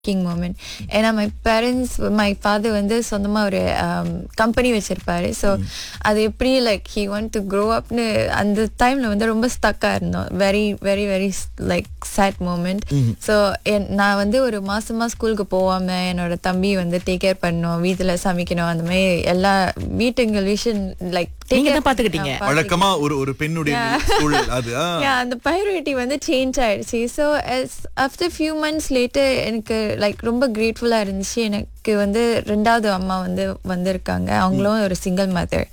King moment ஏன்னா my parents my father வந்து சொந்தமாக ஒரு கம்பெனி வச்சிருப்பாரு ஸோ அது எப்படி like he want to grow அப்னு அந்த டைமில் வந்து ரொம்ப ஸ்டக்காக இருந்தோம் very very very like sad moment so நான் வந்து ஒரு மாசமா ஸ்கூலுக்கு போகாம என்னோட தம்பி வந்து டேக் கேர் பண்ணணும் வீட்டில் சமைக்கணும் அந்த மாதிரி எல்லா வீட்டுங்கள் விஷயம் லைக் நீங்க தான் பாத்துக்கிட்டீங்க. வழக்கமா ஒரு ஒரு பெண்ணுடைய சூழல் அது ஆ. yeah அந்த பைரட்டி வந்து சேஞ்ச் ஆயிடுச்சு so after few months later எனக்கு லைக் ரொம்ப கிரேட்ஃபுல்லாக இருந்துச்சு எனக்கு வந்து ரெண்டாவது அம்மா வந்து வந்திருக்காங்க அவங்களும் ஒரு சிங்கிள் மதர்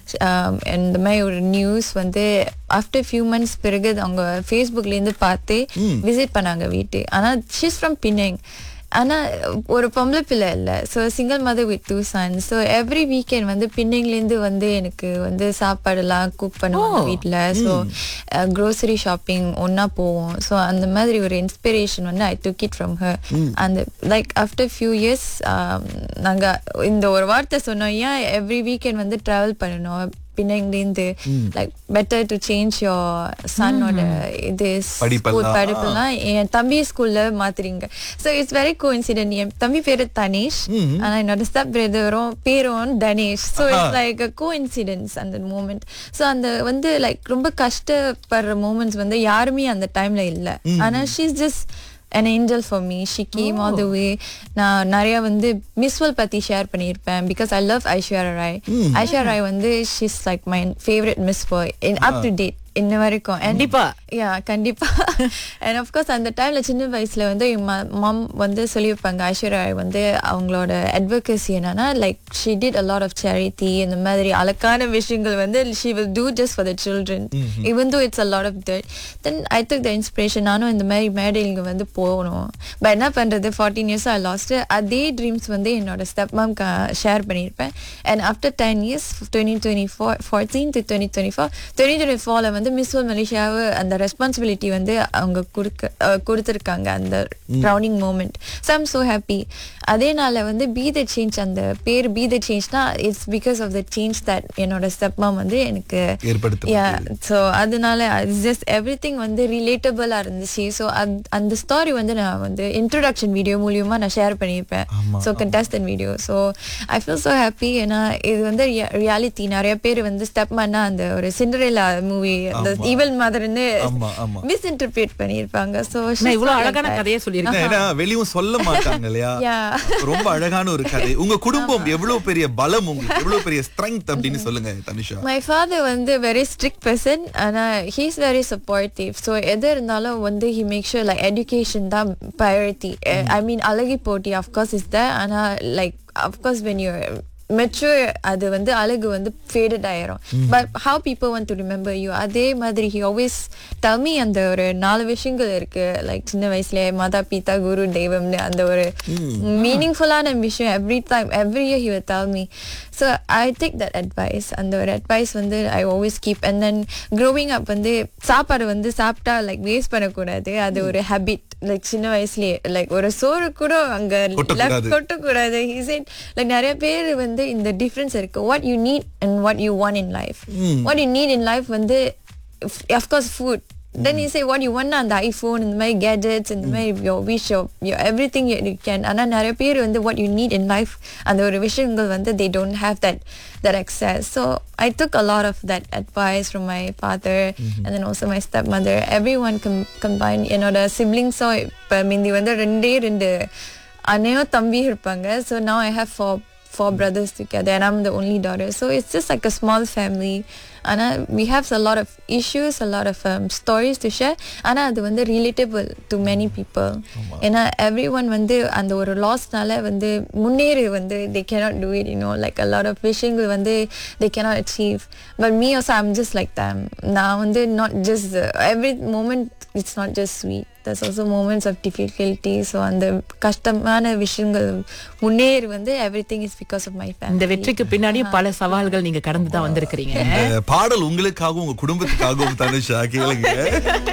இந்த மாதிரி ஒரு நியூஸ் வந்து ஆஃப்டர் ஃபியூ மந்த்ஸ் பிறகு அவங்க ஃபேஸ்புக்லேருந்து பார்த்து விசிட் பண்ணாங்க வீட்டு ஆனால் ஷீஸ் ஃப்ரம் பின்னங் ஆனா ஒரு பொம்பளை பிள்ளை இல்லை so single mother with two son so every weekend வந்து பின்னிங்லேருந்து வந்து எனக்கு வந்து சாப்பாடுலாம் குக் பண்ணுவாங்க வீட்டில் ஸோ க்ரோசரி ஷாப்பிங் ஒன்றா போவோம் ஸோ அந்த மாதிரி ஒரு இன்ஸ்பிரேஷன் வந்து I took it from her அந்த லைக் ஆஃப்டர் ஃபியூ இயர்ஸ் நாங்கள் இந்த ஒரு வார்த்தை சொன்னோம் ஏன் எவ்ரி வீக்கெண்ட் வந்து ட்ராவல் பண்ணணும் பின்னங்கலேருந்து like better to change your சன்னோட இது படிப்பெல்லாம். school படிப்பெல்லாம் என் தம்பி ஸ்கூல்ல மாத்துறீங்க so it's very coincidence என் தம்பி பேரு தனேஷ் ஆனா என்னோட ஸ்டெப் பிரதரும் பேரும் Dhanesh so it's like coincidence அந்த மூமெண்ட் ஸோ அந்த வந்து லைக் ரொம்ப கஷ்டப்படுற மூமெண்ட்ஸ் வந்து யாருமே அந்த டைம்ல இல்லை ஆனா she's just an angel for me she came all the way நான் நிறைய வந்து மிஸ்வல் பத்தி ஷேர் பண்ணியிருப்பேன் because I love Aishwarya Rai Aishwarya Rai வந்து she's like my favourite Miss பாய் அப் டு டேட் இன்ன வரைக்கும் And- கண்டிப்பா. யா கண்டிப்பா அண்ட் அஃப்கோர்ஸ் அந்த டைம்ல சின்ன வயசுல வந்து மம் வந்து சொல்லியிருப்பாங்க ஐஸ்வர்யா ராய் வந்து அவங்களோட அட்வொகசி என்னன்னா like she did a lot of charity இந்த மாதிரி அழகான விஷயங்கள் வந்து she will do just for the children even though it's a lot of that then I took the inspiration நானும் இந்த மாதிரி மேடைங்க வந்து போகணும் பட் என்ன பண்றது ஃபார்ட்டீன் இயர்ஸ் ஐ லாஸ்ட் அதே ட்ரீம்ஸ் வந்து என்னோட ஸ்டெப் மேம் ஷேர் பண்ணியிருப்பேன் and after ten years twenty twenty four fourteen to twenty twenty four twenty twenty ஃபோரில் வந்து மிஸ் வேர்ல்ட் மலேசியாவை அந்த ரெஸ்பான்சிபிலிட்டி வந்து அவங்க கொடுக்க அஹ், கொடுத்திருக்காங்க அந்த ரவுண்டிங் moment so I'm so happy அதே நாளில் வந்து பி த சேஞ்ச் அந்த பேர் பி த சேஞ்ச்னா it's because of the change that என்னோட ஸ்டெப் மேம் வந்து எனக்கு ஏற்படுத்தப்பட்டது. ஸோ அதனால ஜஸ்ட் எவ்ரி திங் வந்து ரிலேட்டபிளாக இருந்துச்சு ஸோ அந்த ஸ்டாரி வந்து நான் வந்து இன்ட்ரொடக்ஷன் வீடியோ மூலியமா நான் ஷேர் பண்ணியிருப்பேன் ஆமா, so contestant video so I feel so happy ஏன்னா இது வந்து ரியாலிட்டி நிறைய பேர் வந்து ஸ்டெப் பண்ணா அந்த ஒரு சிண்டரேலா மூவி அந்த ஆமா. ஈவல் மதர்னு ஆமா, ஆமா. மிஸ் இன்டர்பிரேட் பண்ணியிருப்பாங்க ஸோ நான் இவ்வளவு அழகான கதையை சொல்லியிருக்கேன் ஏன்னா வெளியும் சொல்ல மாட்டாங்க இல்லையா Yeah. ரொம்ப அழகான ஒரு கதை உங்க குடும்பம் எவ்வளவு பெரிய பலம் உங்களுக்கு எவ்வளவு பெரிய ஸ்ட்ரெங்க் அப்படின்னு சொல்லுங்க தனிஷா மை ஃபாதர் வந்து வெரி ஸ்ட்ரிக்ட் பர்சன் ஆனால் ஹீஸ் வெரி சப்போர்ட்டிவ் ஸோ எது இருந்தாலும் வந்து he make sure like education தான் ப்ரையாரிட்டி ஐ மீன் அழகி போட்டி அஃப்கோர்ஸ் இஸ் த ஆனால் like of course when you mature அது வந்து அழகு வந்து ஃபேடட் ஆயிரும் but how people want to remember you அதே மாதிரி ஹி ஆல்வேஸ் தமி அந்த ஒரு நாலு விஷயங்கள் இருக்கு லைக் சின்ன வயசுல மாதா பிதா குரு தெய்வம்னு அந்த ஒரு மீனிங்ஃபுல்லான விஷயம் every time every year he will tell me so I take that advice அந்த ஒரு அட்வைஸ் வந்து I always keep and then growing up வந்து சாப்பாடு வந்து சாப்பிட்டா லைக் வேஸ்ட் பண்ணக்கூடாது அது ஒரு ஹேபிட் லைக் சின்ன வயசுலயே லைக் ஒரு சோறு கூட அங்க கொட்டக்கூடாது. left கொட்டக்கூடாது he said லைக் நிறைய பேர் வந்து இந்த டிஃப்ரென்ஸ் இருக்கு what you need and what you want in life what you need in life வந்து of course food then you say what you want அந்த ஐஃபோன் இந்த மாதிரி கேஜெட்ஸ் இந்த மாதிரி your wish your, your everything you, you can ஆனா நிறைய பேர் வந்து what you need in life அந்த ஒரு விஷயங்கள் வந்து they don't have that that access so I took a lot of that advice from my father and then also my stepmother everyone com- combined என்னோட siblings இப்போ மிந்தி வந்து ரெண்டே ரெண்டு அண்ணையும் தம்பி இருப்பாங்க so now I have four four brothers together and I'm the only daughter so it's just like a small family and we have a lot of issues a lot of um, stories to share ஆனா அது வந்து relatable to many people ஏன்னா everyone வந்து அந்த ஒரு லாஸ்னால வந்து முன்னேறி வந்து they cannot do it you know like a lot of விஷயங்கள் வந்து they cannot achieve but me also I'm just like them நான் வந்து not just uh, every moment it's not just sweet there's also moments of difficulty so அந்த கஷ்டமான விஷயங்கள் முன்னேறி வந்து everything is because of my family இந்த வெற்றிக்கு பின்னாடியும் பல சவால்கள் நீங்க கடந்து தான் வந்திருக்கிறீங்க இந்த பாடல் உங்களுக்காகவும் உங்க குடும்பத்துக்காகவும் தனுஷா கேளுங்க